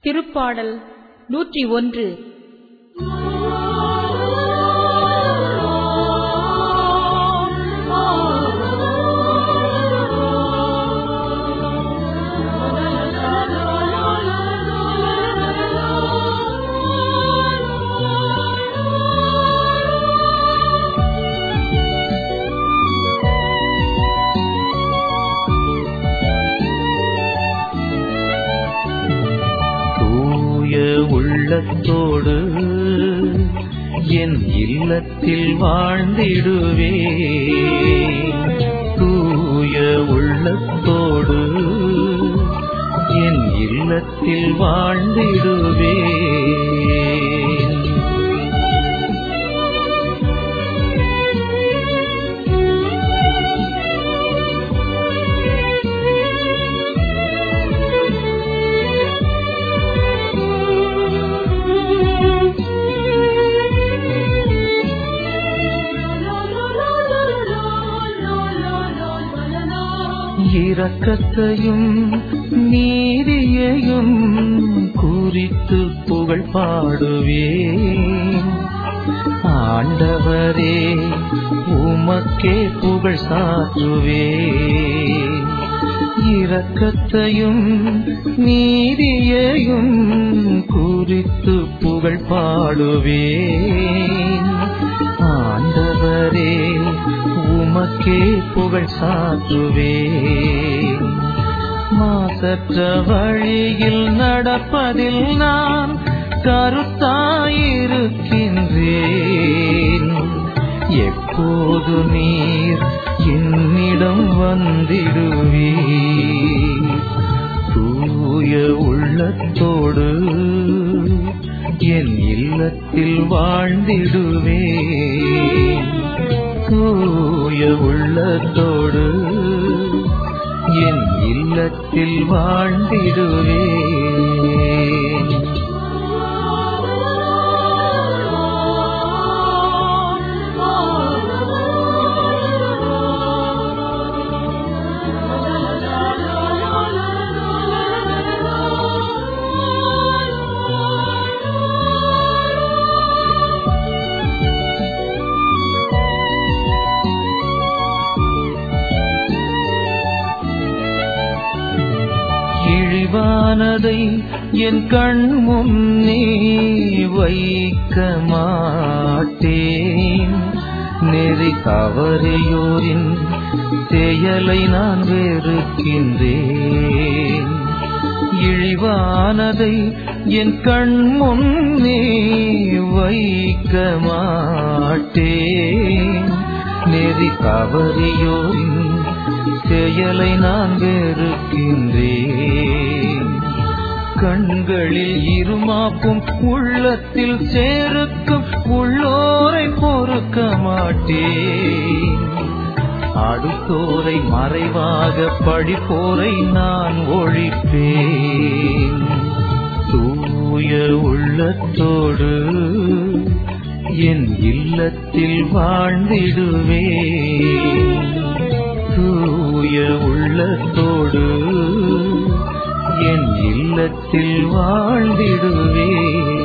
திருப்பாடல் நூற்றி ஒன்று தூய உள்ளத்தோடு என் இல்லத்தில் வாழ்ந்திடுவே தூய உள்ளத்தோடு என் இல்லத்தில் வாழ்ந்திடுவே இரக்கத்தையும் நீதியையும் குறித்து புகழ் பாடுவேன் ஆண்டவரே உமக்கே புகழ் சாற்றுவேன் இரக்கத்தையும் நீதியையும் குறித்து புகழ் பாடுவேன் ஆண்டவரே உமக்கே புகழ் சாற்றுவேன் மாசற்ற வழியில் நடப்பதில் நான் கருத்தாயிருக்கின்றேன் எப்போது நீர் என்னிடம் வந்திடுவீர் தூய உள்ளத்தோடு என் இல்லத்தில் வாழ்ந்திடுவேன் தூய உள்ளத்தோடு என் இல்லத்தில் வாழ்ந்திடுவேன் இழிவானதை என் கண் முன்னே வைக்க மாட்டேன் நெறி தவறியோரின் செயலை நான் வெறுக்கின்றேன் இழிவானதை என் கண் முன்னே வைக்க மாட்டேன் நெறி தவறியோரின் செயலை நான் வெறுக்கின்றேன் கண்களில் இருமாப்பும் உள்ளத்தில் சேருக்கும் உள்ளோரை பொறுக்க மாட்டேன் அடுத்தோரை மறைவாக படிப்போரை நான் ஒழிப்பேன் தூய உள்ளத்தோடு என் இல்லத்தில் வாழ்ந்திடுவேன் தூய உள்ளத்தோடு என் இல்லத்தில் வாழ்ந்திடுவேன்